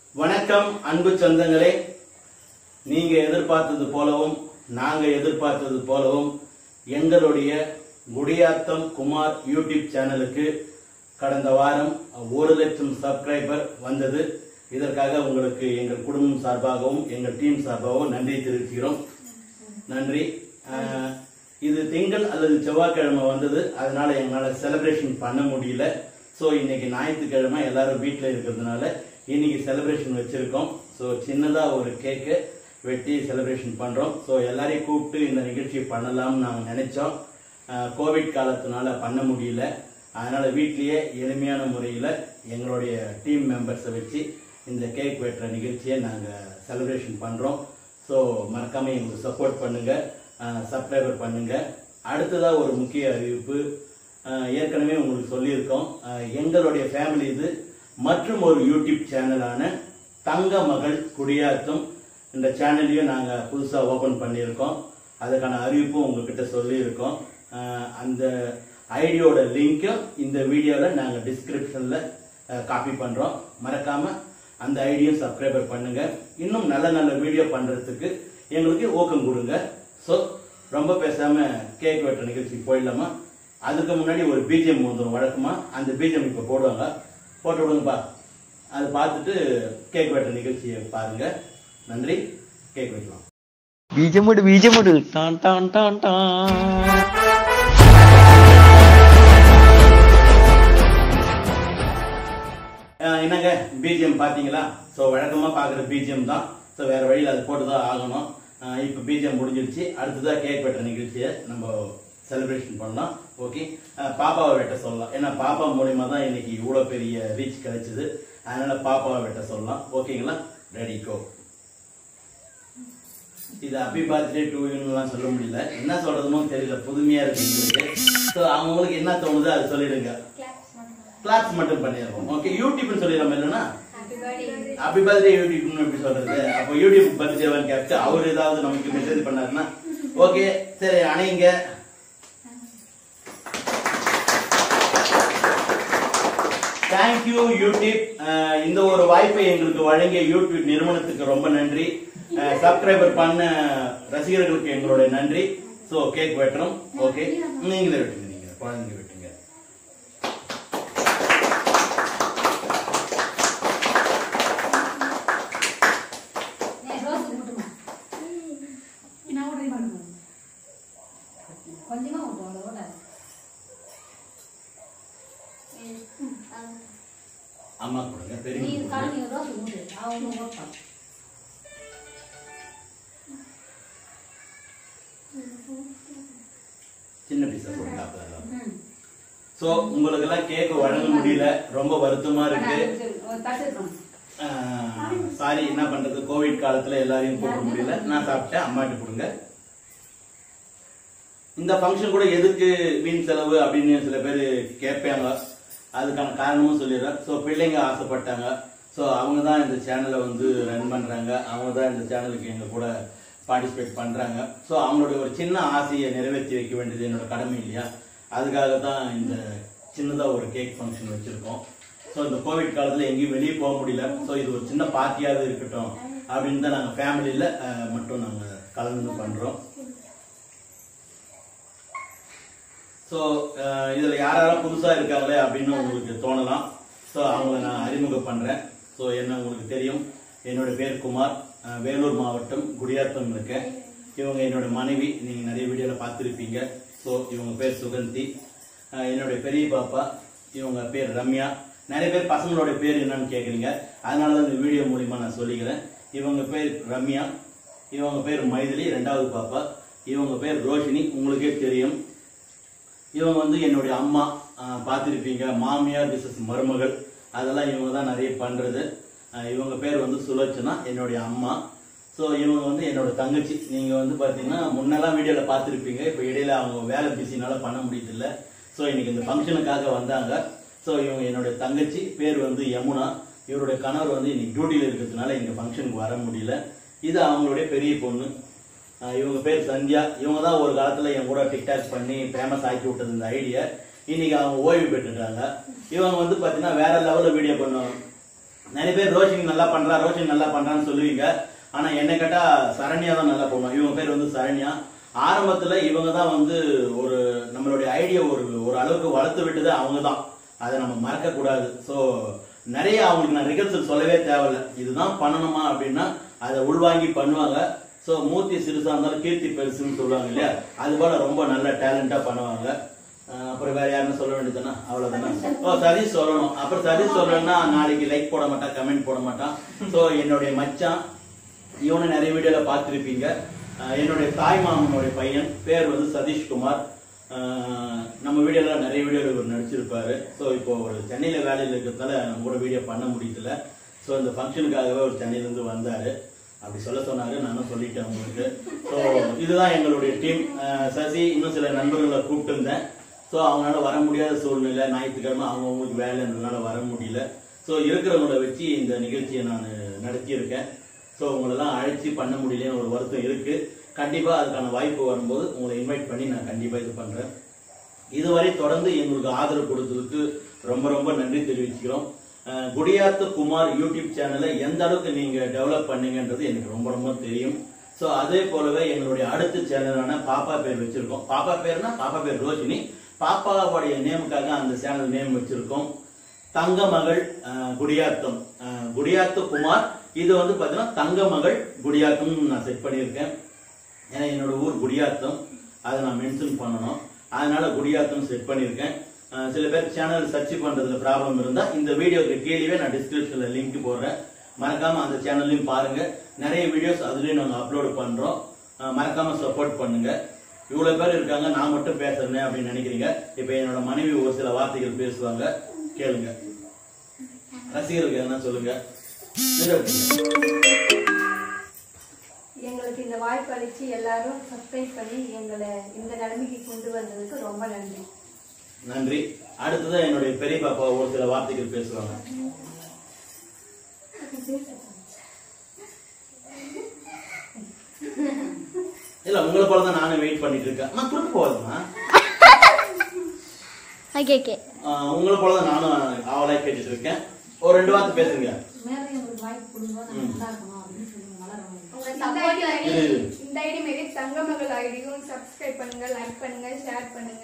வணக்கம் அன்பு சொந்தங்களே நீங்க எதிர்பார்த்தது போலவும் நாங்க எதிர்பார்த்தது போலவும் எங்களுடைய குடியாத்தம் குமார் யூடியூப் சேனலுக்கு கடந்த வாரம் ஒரு லட்சம் சப்ஸ்கிரைபர் வந்தது இதற்காக உங்களுக்கு எங்கள் குடும்பம் சார்பாகவும் எங்கள் டீம் சார்பாகவும் நன்றி தெரிவிக்கிறோம் நன்றி அஹ், இது திங்கள் அல்லது செவ்வாய்க்கிழமை வந்தது அதனால எங்களால் செலிப்ரேஷன் பண்ண முடியல ஸோ இன்னைக்கு ஞாயிற்றுக்கிழமை எல்லாரும் வீட்டில் இருக்கிறதுனால இன்னைக்கு செலிப்ரேஷன் வச்சிருக்கோம் ஸோ சின்னதாக ஒரு கேக்கு வெட்டி செலிப்ரேஷன் பண்ணுறோம் ஸோ எல்லாரையும் கூப்பிட்டு இந்த நிகழ்ச்சி பண்ணலாம்னு நாங்கள் நினைச்சோம் அஹ், கோவிட் காலத்தினால பண்ண முடியல அதனால வீட்லயே எளிமையான முறையில் எங்களுடைய டீம் மெம்பர்ஸை வச்சு இந்த கேக் வெட்டுற நிகழ்ச்சியை நாங்கள் செலிப்ரேஷன் பண்ணுறோம் ஸோ மறக்காம எங்களுக்கு சப்போர்ட் பண்ணுங்க சப்ஸ்கிரைபர் பண்ணுங்க அடுத்ததா ஒரு முக்கிய அறிவிப்பு அஹ், ஏற்கனவே உங்களுக்கு சொல்லியிருக்கோம் அஹ், எங்களுடைய ஃபேமிலி இது மற்றும் ஒரு யூடியூப் சேனலான தங்க மகள் குடியாத்தம் இந்த சேனலையும் நாங்கள் புதுசாக ஓப்பன் பண்ணியிருக்கோம் அதுக்கான அறிவிப்பும் உங்ககிட்ட சொல்லியிருக்கோம் அஹ், அந்த ஐடியோட லிங்க்கும் இந்த வீடியோவில் நாங்கள் டிஸ்கிரிப்ஷனில் காப்பி பண்ணுறோம் மறக்காம அந்த ஐடியும் சப்ஸ்கிரைபர் பண்ணுங்க இன்னும் நல்ல நல்ல வீடியோ பண்றதுக்கு எங்களுக்கு ஊக்கம் கொடுங்க ஸோ ரொம்ப பேசாம கேக் வெட்டுற நிகழ்ச்சிக்கு போயிடலாமா அதுக்கு முன்னாடி ஒரு பிஜிஎம் வந்துடும் வழக்கமா அந்த பிஜிஎம் இப்போ போடுவாங்க போட்டு விடுங்கப்பா அதை பார்த்துட்டு கேக் வெட்டுற நிகழ்ச்சியை பாருங்க நன்றி கேக் வெட்டலாம் ബീജമിട് ബീജമിട് ടാൻ ടാൻ ടാൻ ടാൻ அஹ் என்னங்க பிஜிஎம் பாத்தீங்களா ஸோ வழக்கமா பாக்குற பிஜிஎம் தான் ஸோ வேற வழியில் அது போட்டு தான் ஆகணும் அஹ் இப்போ பிஜிஎம் முடிஞ்சிருச்சு அடுத்ததா கேக் வெட்டுற நிகழ்ச்சியை நம்ம செலிப்ரேஷன் பண்ணலாம் ஓகே பாப்பாவை வெட்ட சொல்லலாம் ஏன்னா பாப்பா மூலியமா தான் இன்னைக்கு இவ்வளோ பெரிய ரீச் கிடைச்சது அதனால பாப்பாவை வெட்ட சொல்லலாம் ஓகேங்களா ரெடி கோ இது ஹாப்பி பர்த்டே டு யூன்லாம் சொல்ல முடியல என்ன சொல்றதுமோ தெரியல புதுமையா இருக்கு எங்களுக்கு ஸோ அவங்களுக்கு என்ன தோணுதோ அதை சொல்லிடுங்க கிளாப்ஸ் மட்டும் பண்ணிடுறோம் ஓகே யூடியூப்னு சொல்லிடலாம் இல்லைன்னா ஹாப்பி பர்த்டே யூடியூப்னு எப்படி சொல்றது அப்போ யூடியூப் பர்த்டேவான்னு கேட்டு அவர் ஏதாவது நமக்கு மெசேஜ் பண்ணாருன்னா ஓகே சரி அணைங்க தேங்க்யூ யூடியூப் அஹ் இந்த ஒரு வாய்ப்பை எங்களுக்கு வழங்கிய யூடியூப் நிறுவனத்துக்கு ரொம்ப நன்றி சப்ஸ்கிரைபர் பண்ண ரசிகர்களுக்கு எங்களுடைய நன்றி ஸோ கேக் வெட்டுறோம் ஓகே நீங்களே வெட்டுங்க நீங்க குழந்தைங்க வெட்டுங்க கொஞ்சமா விட்டு அவ்வளோ அம்மா கொடுங்க நீ பெரிய கலனி ரோஸ் விட்டு அவங்க ஓட்டம் சின்ன பீஸா போடுங்க அப்பதான் ம் சோ உங்களுக்கு எல்லாம் கேக் வழங்க முடியல ரொம்ப வருத்தமா இருக்கு தட்டுக்கணும் சாரி என்ன பண்றது கோவிட் காலத்துல எல்லாரையும் கூப்பிட முடியல நான் சாப்பிட்டேன் அம்மாட்ட கொடுங்க இந்த ஃபங்க்ஷன் கூட எதுக்கு வீண் செலவு அப்படின்னு சில பேர் கேட்பாங்க அதுக்கான காரணமும் சொல்லிடுறேன் ஸோ பிள்ளைங்க ஆசைப்பட்டாங்க ஸோ அவங்க தான் இந்த சேனலை வந்து ரன் பண்றாங்க அவங்க தான் இந்த சேனலுக்கு எங்க கூட பார்ட்டிசிபேட் பண்றாங்க ஸோ அவங்களுடைய ஒரு சின்ன ஆசையை நிறைவேற்றி வைக்க வேண்டியது என்னோட கடமை இல்லையா அதுக்காக தான் இந்த சின்னதா ஒரு கேக் ஃபங்க்ஷன் வச்சிருக்கோம் ஸோ இந்த கோவிட் காலத்துல எங்கேயும் வெளியே போக முடியல ஸோ இது ஒரு சின்ன பார்ட்டியாவது இருக்கட்டும் அப்படின்னு தான் நாங்கள் ஃபேமிலியில மட்டும் நாங்கள் கலந்து பண்றோம் ஸோ இதுல யாரெல்லாம் புதுசா இருக்காங்களே அப்படின்னு உங்களுக்கு தோணலாம் ஸோ அவங்கள நான் அறிமுகம் பண்றேன் ஸோ என்ன உங்களுக்கு தெரியும் என்னோட பேர் குமார் அஹ், வேலூர் மாவட்டம் குடியாத்தம் இருக்கேன் இவங்க என்னோட மனைவி நீங்க நிறைய வீடியோல பார்த்துருப்பீங்க ஸோ இவங்க பேர் சுகந்தி அஹ், என்னுடைய பெரிய பாப்பா இவங்க பேர் ரம்யா நிறைய பேர் பசங்களோட பேர் என்னன்னு கேக்குறீங்க அதனால தான் இந்த வீடியோ மூலியமா நான் சொல்லிக்கிறேன் இவங்க பேர் ரம்யா இவங்க பேர் மைதிலி ரெண்டாவது பாப்பா இவங்க பேர் ரோஷினி உங்களுக்கே தெரியும் இவங்க வந்து என்னுடைய அம்மா ஆஹ் பார்த்திருப்பீங்க மாமியார் பிசஸ் மருமகள் அதெல்லாம் இவங்க தான் நிறைய பண்றது ஆஹ் இவங்க பேர் வந்து சுலோச்சனா என்னுடைய அம்மா ஸோ இவங்க வந்து என்னோட தங்கச்சி நீங்க வந்து பாத்தீங்கன்னா முன்னெல்லாம் வீடியோல பார்த்திருப்பீங்க இப்போ இடையில அவங்க வேலை பிஸினால பண்ண முடியதில்ல ஸோ இன்னைக்கு இந்த ஃபங்க்ஷனுக்காக வந்தாங்க ஸோ இவங்க என்னுடைய தங்கச்சி பேர் வந்து யமுனா இவருடைய கணவர் வந்து இன்னைக்கு டியூட்டியில் இருக்கிறதுனால இந்த ஃபங்க்ஷனுக்கு வர முடியல இது அவங்களுடைய பெரிய பொண்ணு ஆஹ் இவங்க பேர் சந்தியா இவங்க தான் ஒரு காலத்துல என் கூட டிக்டாக் பண்ணி ஃபேமஸ் ஆக்கி விட்டது இந்த ஐடியா இன்னைக்கு அவங்க ஓய்வு பெற்றுட்டாங்க இவங்க வந்து பாத்தீங்கன்னா வேற லெவல்ல வீடியோ பண்ணுவாங்க நிறைய பேர் ரோஷினி நல்லா பண்றா ரோஷினி நல்லா பண்றான்னு சொல்லுவீங்க ஆனா என்ன கேட்டா சரண்யா தான் நல்லா பண்ணுவோம் இவங்க பேர் வந்து சரண்யா ஆரம்பத்துல இவங்க தான் வந்து ஒரு நம்மளுடைய ஐடியா ஒரு ஒரு அளவுக்கு வளர்த்து விட்டது அவங்க தான் அதை நம்ம மறக்க கூடாது ஸோ நிறைய அவங்களுக்கு நான் ரிகர்சல் சொல்லவே தேவையில்ல இதுதான் பண்ணணுமா அப்படின்னா அதை உள்வாங்கி பண்ணுவாங்க ஸோ மூர்த்தி சிறுசா இருந்தாலும் கீர்த்தி பெருசுன்னு சொல்லுவாங்க இல்லையா அது போல ரொம்ப நல்ல டேலண்டா பண்ணுவாங்க அஹ் அப்புறம் வேற யாருன்னு சொல்ல வேண்டியதுன்னா அவ்வளவுதானே ஓ சதீஷ் சொல்லணும் அப்புறம் சதீஷ் சொல்லணும்னா நாளைக்கு லைக் போட மாட்டான் கமெண்ட் போட மாட்டான் ஸோ என்னுடைய மச்சான் இவனை நிறைய வீடியோல பார்த்திருப்பீங்க அஹ் என்னுடைய தாய் மாமனுடைய பையன் பேர் வந்து சதீஷ்குமார் அஹ் நம்ம வீடியோல நிறைய வீடியோல இவர் நடிச்சிருப்பாரு ஸோ இப்போ ஒரு சென்னையில வேலையில் இருக்கிறதுனால நம்ம கூட வீடியோ பண்ண முடியல ஸோ இந்த ஃபங்க்ஷனுக்காகவே ஒரு சென்னையில இருந்து வந்தாரு அப்படி சொல்ல சொன்னாரு நானும் சொல்லிட்டேன் உங்களுக்கு ஸோ இதுதான் எங்களுடைய டீம் சசி இன்னும் சில நண்பர்களை கூப்பிட்டு இருந்தேன் ஸோ அவங்களால வர முடியாத சூழ்நிலை ஞாயிற்றுக்கிழமை அவங்கவுங்களுக்கு வேலைன்றதுனால வர முடியல ஸோ இருக்கிறவங்கள வச்சு இந்த நிகழ்ச்சியை நான் நடத்தியிருக்கேன் ஸோ உங்களெல்லாம் அழைச்சி பண்ண முடியலன்னு ஒரு வருத்தம் இருக்கு கண்டிப்பா அதுக்கான வாய்ப்பு வரும்போது உங்களை இன்வைட் பண்ணி நான் கண்டிப்பா இது பண்றேன் இதுவரை தொடர்ந்து எங்களுக்கு ஆதரவு கொடுத்ததுக்கு ரொம்ப ரொம்ப நன்றி தெரிவிச்சுக்கிறோம் அஹ் குடியாத்த குமார் யூடியூப் சேனலை எந்த அளவுக்கு நீங்க டெவலப் பண்ணீங்கன்றது எனக்கு ரொம்ப ரொம்ப தெரியும் ஸோ அதே போலவே எங்களுடைய அடுத்த சேனலான பாப்பா பேர் வச்சிருக்கோம் பாப்பா பேர்னா பாப்பா பேர் ரோஷினி பாப்பாவுடைய நேமுக்காக அந்த சேனல் நேம் வச்சிருக்கோம் தங்க மகள் அஹ், குடியாத்தம் அஹ், குடியாத்த குமார் இது வந்து பாத்தீங்கன்னா தங்க மகள் குடியாத்தம் நான் செட் பண்ணியிருக்கேன் ஏன்னா என்னோட ஊர் குடியாத்தம் அதை நான் மென்ஷன் பண்ணணும் அதனால குடியாத்தம் செட் பண்ணியிருக்கேன் அஹ் சில பேர் சேனல் சர்ச் பண்றதுல ப்ராப்ளம் இருந்தா இந்த வீடியோக்கு கீழே நான் டிஸ்கிரிப்ஷன்ல லிங்க் போடுறேன் மறக்காம அந்த சேனல்லையும் பாருங்க நிறைய வீடியோஸ் அதுலயும் நாங்க அப்லோட் பண்றோம் அஹ் மறக்காம சப்போர்ட் பண்ணுங்க இவ்வளவு பேர் இருக்காங்க நான் மட்டும் பேசுறேன் அப்படின்னு நினைக்கிறீங்க இப்ப என்னோட மனைவி ஒரு சில வார்த்தைகள் பேசுவாங்க கேளுங்க ரசிகர்களுக்கு என்ன சொல்லுங்க நிறைவேற்றுங்க. எங்களுக்கு இந்த வாய்ப்பு அளிச்சு எல்லாரும் சப்ஸ்கிரைப் பண்ணி எங்களை இந்த நிலைமைக்கு கொண்டு வந்ததுக்கு ரொம்ப நன்றி நன்றி அடுத்ததான் என்னுடைய பெரிய பாப்பா ஒரு சில வார்த்தைகள் பேசுவாங்க இல்ல உங்களை போல தான் நானும் வெயிட் பண்ணிட்டு இருக்கேன் அம்மா குறுக்கு போகாதம்மா ஓகே ஓகே ஆஹ் உங்களை போல தான் நானும் ஆவலாய் கேட்டுட்டு இருக்கேன் ஒரு ரெண்டு வார்த்தை பேசுங்க மேலே எங்களுக்கு வாய்ப்பு கொடுக்கும்போது நம்ம நல்லா இருக்கணும் அப்படின்னு சொல்லுங்க வளரணும் உங்க இந்த சப்போர்ட் ஐடி இரு, இரு. இந்த ஐடி மாரி தங்கமகள் ஐடியும் சப்ஸ்கிரைப் பண்ணுங்க லைக் பண்ணுங்க ஷேர் பண்ணுங்க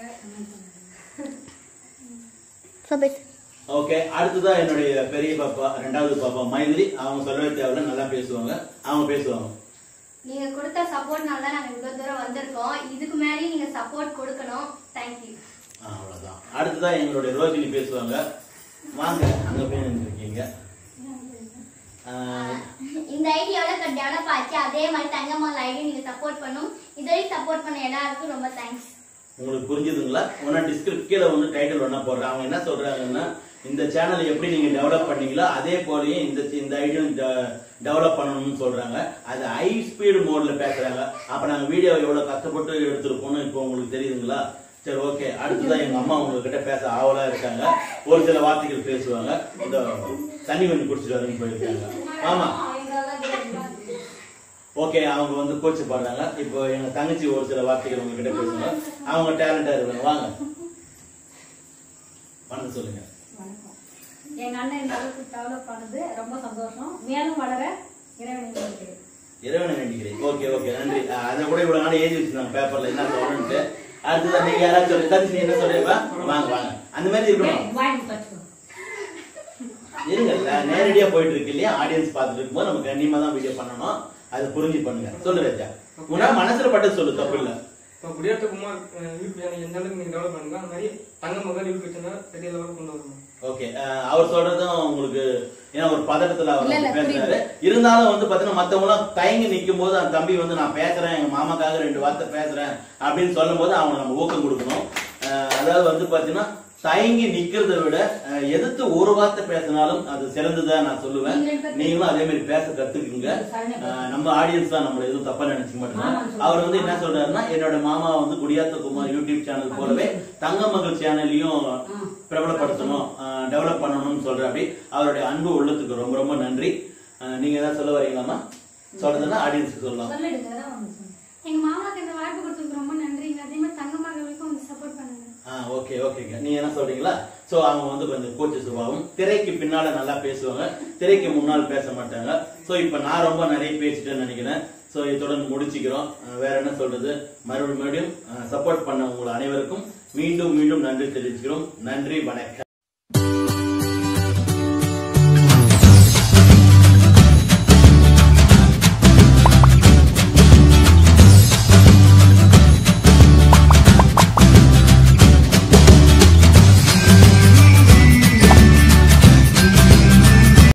ஸோ பேசு ஓகே அடுத்ததான் என்னுடைய பெரிய பாப்பா ரெண்டாவது பாப்பா மைதிலி அவங்க சொல்லவே தேவையில்ல நல்லா பேசுவாங்க அவங்க பேசுவாங்க நீங்க கொடுத்த சப்போர்ட்னால தான் நாங்க இவ்வளவு தூரம் வந்திருக்கோம் இதுக்கு மேலேயும் நீங்க சப்போர்ட் கொடுக்கணும் தேங்க்யூ ஆ, அவ்வளவுதான் அடுத்ததான் எங்களுடைய ரோஹிணி பேசுவாங்க வாங்க அங்க போய் நின்றுருக்கீங்க இந்த ஐடி எவ்வளவு டெவலப் ஆச்சு அதே மாதிரி தங்கம்மாள் ஐடி நீங்க சப்போர்ட் பண்ணும் இதுவரைக்கும் சப்போர்ட் பண்ண எல்லாருக்கும் ரொம்ப தேங்க்ஸ் உங்களுக்கு புரிஞ்சுதுங்களா ஒன்னா டிஸ்கிரிப் கீழே வந்து டைட்டில் ஒண்ணா போடுறேன் அவங்க என்ன சொல்றாங்கன்னா இந்த சேனல் எப்படி நீங்க டெவலப் பண்ணீங்களோ அதே போலயே இந்த இந்த ஐடியும் டெவலப் பண்ணணும்னு சொல்றாங்க அது ஹை ஸ்பீடு மோட்ல பேசுறாங்க அப்ப நாங்க வீடியோ எவ்வளவு கஷ்டப்பட்டு எடுத்திருப்போம்னு இப்போ உங்களுக்கு தெரியுதுங்களா சரி ஓகே அடுத்ததான் எங்க அம்மா உங்ககிட்ட பேச ஆவலா இருக்காங்க ஒரு சில வார்த்தைகள் பேசுவாங்க இந்த தண்ணி கொஞ்சம் குடிச்சிட்டு வரேன்னு போயிருக்காங்க ஆமா ஓகே அவங்க வந்து கோச்சு பாடுறாங்க இப்போ எங்க தங்கச்சி ஒரு சில வார்த்தைகள் உங்ககிட்ட பேசுவாங்க அவங்க டேலண்டா இருக்காங்க வாங்க பண்ண சொல்லுங்க வணக்கம் எங்க அண்ணன் இந்த அளவுக்கு டெவலப் பண்ணது ரொம்ப சந்தோஷம் மேலும் வளர இறைவனை வேண்டிக்கிறேன் இறைவனை வேண்டிக்கிறேன் ஓகே ஓகே நன்றி அஹ் அதை கூட இவ்வளவு நாள் எழுதி வச்சிருந்தாங்க பேப்பர்ல என்ன சொல்லணும்ட்டு அடுத்தது நீங்க யாராவது சொல்லி தங்கச்சி நீ என்ன சொல்றீப்பா வாங்க வாங்க அந்த மாதிரி இருக்கணும் வாங்கி வச்சுக்கோ இருங்கல்ல நேரடியா போயிட்டு இருக்கு இல்லையா ஆடியன்ஸ் பார்த்துட்டு இருக்கும்போது நம்ம கண்ணியமா தான் வீடியோ பண்ணணும் அது புரிஞ்சு பண்ணுங்க சொல்லு ராஜா உன்னா மனசுல பட்டது சொல்லு தப்பு இல்ல இப்போ குடியாத்த குமார் யூடியூப் சேனல் எந்த அளவுக்கு நீங்க டெவலப் பண்ணுங்க அந்த மாதிரி தங்க மகள் யூடியூப் சேனல் பெரிய லெவலில் கொண்டு வரணும் ஓகே அவர் சொல்றதும் உங்களுக்கு ஏன்னா ஒரு பதட்டத்துல அவர் இல்ல, இல்ல, பேசுறாரு இருந்தாலும் வந்து பாத்தீங்கன்னா மத்தவங்க எல்லாம் தயங்கி நிக்கும் போது அந்த தம்பி வந்து நான் பேசுறேன் எங்க மாமாக்காக ரெண்டு வார்த்தை பேசுறேன் அப்படின்னு சொல்லும் போது அவங்க நம்ம ஊக்கம் கொடுக்கணும் அஹ் அதாவது வந்து பாத்தீங்கன்னா தயங்கி நிக்கிறதை விட அஹ், எதிர்த்து ஒரு வார்த்தை பேசினாலும் அது சிறந்ததா நான் சொல்லுவேன் நீங்களும் அதே மாதிரி பேச கத்துக்குங்க அஹ், நம்ம ஆடியன்ஸ் தான் நம்மள எதுவும் தப்பா நினைச்சுக்க மாட்டோம் அவர் வந்து என்ன சொல்றாருன்னா என்னோட மாமா வந்து குடியாத்த குமார் யூடியூப் சேனல் போலவே தங்கமகள் சேனலையும் பிரபலப்படுத்தணும் டெவலப் பண்ணணும்னு சொல்றாரு அவருடைய அன்பு உள்ளத்துக்கு ரொம்ப ரொம்ப நன்றி அஹ், நீங்க ஏதாவது சொல்ல வரீங்களாமா சொல்றதுன்னா ஆடியன்ஸுக்கு சொல்லலாம் சொல்லிடுங்க ஏதாவது ஒண்ணு சொல்லுங்க. எங்க மாமாக்கு இந்த வாய்ப்பு கொடுத்ததுக்கு ரொம்ப நன்றிங்க அதே மாதிரி தங்க மகளுக்கும் வந்து சப்போர்ட் பண்ணுங்க ஆ ஓகே ஓகே ஓகேங்க நீங்க என்ன சொல்றீங்களா சோ அவங்க வந்து கொஞ்சம் கூச்ச சுபாவம் திரைக்கு பின்னால நல்லா பேசுவாங்க திரைக்கு முன்னால் பேச மாட்டாங்க சோ இப்ப நான் ரொம்ப நிறைய பேசிட்டேன்னு நினைக்கிறேன் சோ இத்துடன் முடிச்சுக்கிறோம் அஹ் வேற என்ன சொல்றது மறுபடியும் மறுபடியும் சப்போர்ட் பண்ண உங்கள் அனைவருக்கும் மீண்டும் மீண்டும் நன்றி தெரிவிச்சுக்கிறோம் நன்றி வணக்கம்